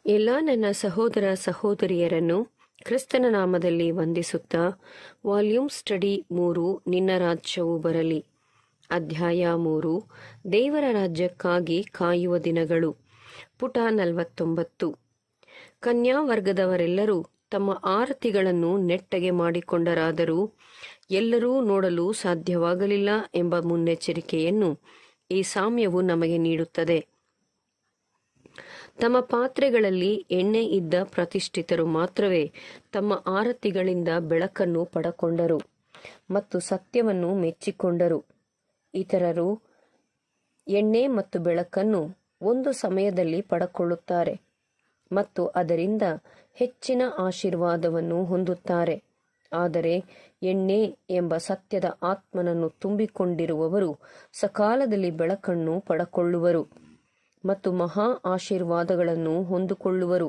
ಎಲ್ಲ ನನ್ನ ಸಹೋದರ ಸಹೋದರಿಯರನ್ನು ಕ್ರಿಸ್ತನ ನಾಮದಲ್ಲಿ ವಂದಿಸುತ್ತಾ ವಾಲ್ಯೂಮ್ ಸ್ಟಡಿ ಮೂರು ನಿನ್ನ ರಾಜ್ಯವು ಬರಲಿ ಅಧ್ಯಾಯ ಮೂರು ದೇವರ ರಾಜ್ಯಕ್ಕಾಗಿ ಕಾಯುವ ದಿನಗಳು ಪುಟ ನಲವತ್ತೊಂಬತ್ತು ಕನ್ಯಾ ವರ್ಗದವರೆಲ್ಲರೂ ತಮ್ಮ ಆರತಿಗಳನ್ನು ನೆಟ್ಟಗೆ ಮಾಡಿಕೊಂಡರಾದರೂ ಎಲ್ಲರೂ ನೋಡಲು ಸಾಧ್ಯವಾಗಲಿಲ್ಲ ಎಂಬ ಮುನ್ನೆಚ್ಚರಿಕೆಯನ್ನು ಈ ಸಾಮ್ಯವು ನಮಗೆ ನೀಡುತ್ತದೆ ತಮ್ಮ ಪಾತ್ರೆಗಳಲ್ಲಿ ಎಣ್ಣೆ ಇದ್ದ ಪ್ರತಿಷ್ಠಿತರು ಮಾತ್ರವೇ ತಮ್ಮ ಆರತಿಗಳಿಂದ ಬೆಳಕನ್ನು ಪಡಕೊಂಡರು ಮತ್ತು ಸತ್ಯವನ್ನು ಮೆಚ್ಚಿಕೊಂಡರು ಇತರರು ಎಣ್ಣೆ ಮತ್ತು ಬೆಳಕನ್ನು ಒಂದು ಸಮಯದಲ್ಲಿ ಪಡಕೊಳ್ಳುತ್ತಾರೆ ಮತ್ತು ಅದರಿಂದ ಹೆಚ್ಚಿನ ಆಶೀರ್ವಾದವನ್ನು ಹೊಂದುತ್ತಾರೆ ಆದರೆ ಎಣ್ಣೆ ಎಂಬ ಸತ್ಯದ ಆತ್ಮನನ್ನು ತುಂಬಿಕೊಂಡಿರುವವರು ಸಕಾಲದಲ್ಲಿ ಬೆಳಕನ್ನು ಪಡಕೊಳ್ಳುವರು ಮತ್ತು ಮಹಾ ಆಶೀರ್ವಾದಗಳನ್ನು ಹೊಂದಿಕೊಳ್ಳುವರು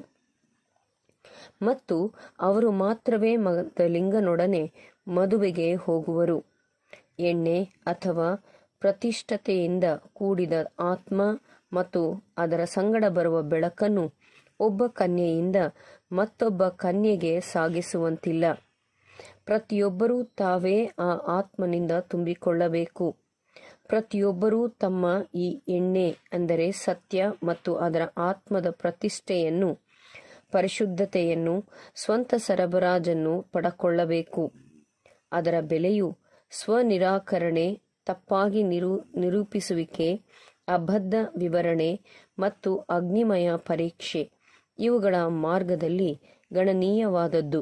ಮತ್ತು ಅವರು ಮಾತ್ರವೇ ಮದಲಿಂಗನೊಡನೆ ಮದುವೆಗೆ ಹೋಗುವರು ಎಣ್ಣೆ ಅಥವಾ ಪ್ರತಿಷ್ಠತೆಯಿಂದ ಕೂಡಿದ ಆತ್ಮ ಮತ್ತು ಅದರ ಸಂಗಡ ಬರುವ ಬೆಳಕನ್ನು ಒಬ್ಬ ಕನ್ಯೆಯಿಂದ ಮತ್ತೊಬ್ಬ ಕನ್ಯೆಗೆ ಸಾಗಿಸುವಂತಿಲ್ಲ ಪ್ರತಿಯೊಬ್ಬರೂ ತಾವೇ ಆ ಆತ್ಮನಿಂದ ತುಂಬಿಕೊಳ್ಳಬೇಕು ಪ್ರತಿಯೊಬ್ಬರೂ ತಮ್ಮ ಈ ಎಣ್ಣೆ ಅಂದರೆ ಸತ್ಯ ಮತ್ತು ಅದರ ಆತ್ಮದ ಪ್ರತಿಷ್ಠೆಯನ್ನು ಪರಿಶುದ್ಧತೆಯನ್ನು ಸ್ವಂತ ಸರಬರಾಜನ್ನು ಪಡಕೊಳ್ಳಬೇಕು ಅದರ ಬೆಲೆಯು ಸ್ವನಿರಾಕರಣೆ ತಪ್ಪಾಗಿ ನಿರೂ ನಿರೂಪಿಸುವಿಕೆ ಅಬದ್ಧ ವಿವರಣೆ ಮತ್ತು ಅಗ್ನಿಮಯ ಪರೀಕ್ಷೆ ಇವುಗಳ ಮಾರ್ಗದಲ್ಲಿ ಗಣನೀಯವಾದದ್ದು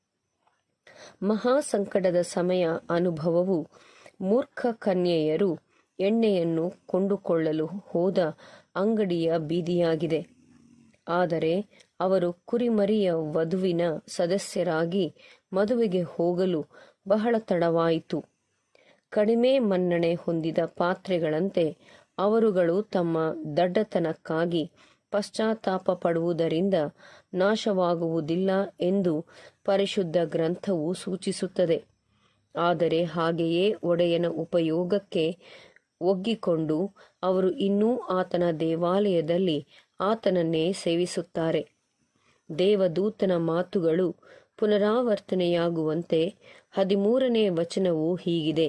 ಮಹಾ ಸಂಕಟದ ಸಮಯ ಅನುಭವವು ಮೂರ್ಖ ಕನ್ಯೆಯರು ಎಣ್ಣೆಯನ್ನು ಕೊಂಡುಕೊಳ್ಳಲು ಹೋದ ಅಂಗಡಿಯ ಬೀದಿಯಾಗಿದೆ ಆದರೆ ಅವರು ಕುರಿಮರಿಯ ವಧುವಿನ ಸದಸ್ಯರಾಗಿ ಮದುವೆಗೆ ಹೋಗಲು ಬಹಳ ತಡವಾಯಿತು ಕಡಿಮೆ ಮನ್ನಣೆ ಹೊಂದಿದ ಪಾತ್ರೆಗಳಂತೆ ಅವರುಗಳು ತಮ್ಮ ದಡ್ಡತನಕ್ಕಾಗಿ ಪಶ್ಚಾತ್ತಾಪ ಪಡುವುದರಿಂದ ನಾಶವಾಗುವುದಿಲ್ಲ ಎಂದು ಪರಿಶುದ್ಧ ಗ್ರಂಥವು ಸೂಚಿಸುತ್ತದೆ ಆದರೆ ಹಾಗೆಯೇ ಒಡೆಯನ ಉಪಯೋಗಕ್ಕೆ ಒಗ್ಗಿಕೊಂಡು ಅವರು ಇನ್ನೂ ಆತನ ದೇವಾಲಯದಲ್ಲಿ ಆತನನ್ನೇ ಸೇವಿಸುತ್ತಾರೆ ದೇವದೂತನ ಮಾತುಗಳು ಪುನರಾವರ್ತನೆಯಾಗುವಂತೆ ಹದಿಮೂರನೇ ವಚನವು ಹೀಗಿದೆ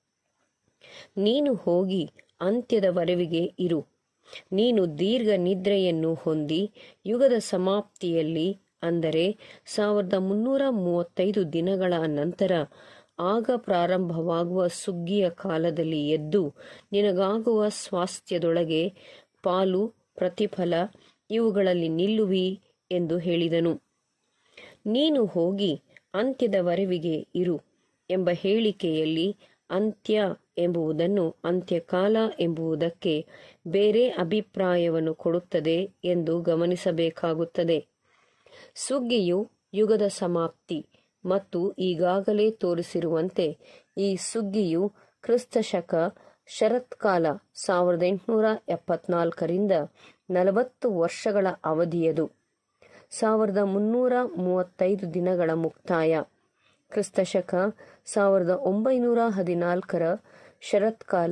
ನೀನು ಹೋಗಿ ಅಂತ್ಯದವರೆವಿಗೆ ಇರು ನೀನು ದೀರ್ಘ ನಿದ್ರೆಯನ್ನು ಹೊಂದಿ ಯುಗದ ಸಮಾಪ್ತಿಯಲ್ಲಿ ಅಂದರೆ ಸಾವಿರದ ಮುನ್ನೂರ ಮೂವತ್ತೈದು ದಿನಗಳ ನಂತರ ಆಗ ಪ್ರಾರಂಭವಾಗುವ ಸುಗ್ಗಿಯ ಕಾಲದಲ್ಲಿ ಎದ್ದು ನಿನಗಾಗುವ ಸ್ವಾಸ್ಥ್ಯದೊಳಗೆ ಪಾಲು ಪ್ರತಿಫಲ ಇವುಗಳಲ್ಲಿ ನಿಲ್ಲುವಿ ಎಂದು ಹೇಳಿದನು ನೀನು ಹೋಗಿ ಅಂತ್ಯದವರೆವಿಗೆ ಇರು ಎಂಬ ಹೇಳಿಕೆಯಲ್ಲಿ ಅಂತ್ಯ ಎಂಬುದನ್ನು ಅಂತ್ಯಕಾಲ ಎಂಬುದಕ್ಕೆ ಬೇರೆ ಅಭಿಪ್ರಾಯವನ್ನು ಕೊಡುತ್ತದೆ ಎಂದು ಗಮನಿಸಬೇಕಾಗುತ್ತದೆ ಸುಗ್ಗಿಯು ಯುಗದ ಸಮಾಪ್ತಿ ಮತ್ತು ಈಗಾಗಲೇ ತೋರಿಸಿರುವಂತೆ ಈ ಸುಗ್ಗಿಯು ಕ್ರಿಸ್ತಶಕ ಶರತ್ಕಾಲ ಸಾವಿರದ ಎಂಟುನೂರ ಎಪ್ಪತ್ನಾಲ್ಕರಿಂದ ನಲವತ್ತು ವರ್ಷಗಳ ಅವಧಿಯದು ಸಾವಿರದ ಮುನ್ನೂರ ಮೂವತ್ತೈದು ದಿನಗಳ ಮುಕ್ತಾಯ ಕ್ರಿಸ್ತಶಕ ಸಾವಿರದ ಒಂಬೈನೂರ ಹದಿನಾಲ್ಕರ ಶರತ್ಕಾಲ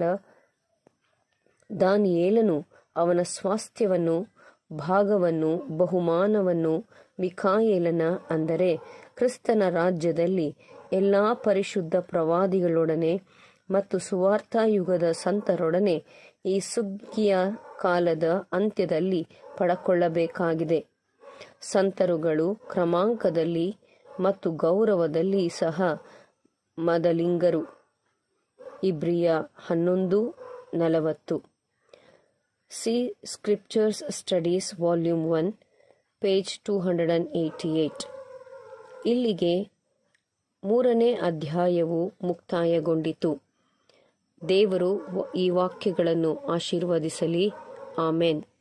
ದಾನಿಯೇಲನು ಅವನ ಸ್ವಾಸ್ಥ್ಯವನ್ನು ಭಾಗವನ್ನು ಬಹುಮಾನವನ್ನು ಮಿಖಾಯೇಲನ ಅಂದರೆ ಕ್ರಿಸ್ತನ ರಾಜ್ಯದಲ್ಲಿ ಎಲ್ಲಾ ಪರಿಶುದ್ಧ ಪ್ರವಾದಿಗಳೊಡನೆ ಮತ್ತು ಸುವಾರ್ಥ ಯುಗದ ಸಂತರೊಡನೆ ಈ ಸುಗ್ಗಿಯ ಕಾಲದ ಅಂತ್ಯದಲ್ಲಿ ಪಡಕೊಳ್ಳಬೇಕಾಗಿದೆ ಸಂತರುಗಳು ಕ್ರಮಾಂಕದಲ್ಲಿ ಮತ್ತು ಗೌರವದಲ್ಲಿ ಸಹ ಮದಲಿಂಗರು ಇಬ್ರಿಯ ಹನ್ನೊಂದು ನಲವತ್ತು see scriptures studies volume one page two hundred and eighty eight ಇಲ್ಲಿಗೆ ಮೂರನೇ ಅಧ್ಯಾಯವು ಮುಕ್ತಾಯಗೊಂಡಿತು ದೇವರು ಈ ವಾಕ್ಯಗಳನ್ನು ಆಶೀರ್ವದಿಸಲಿ ಆಮೇನ್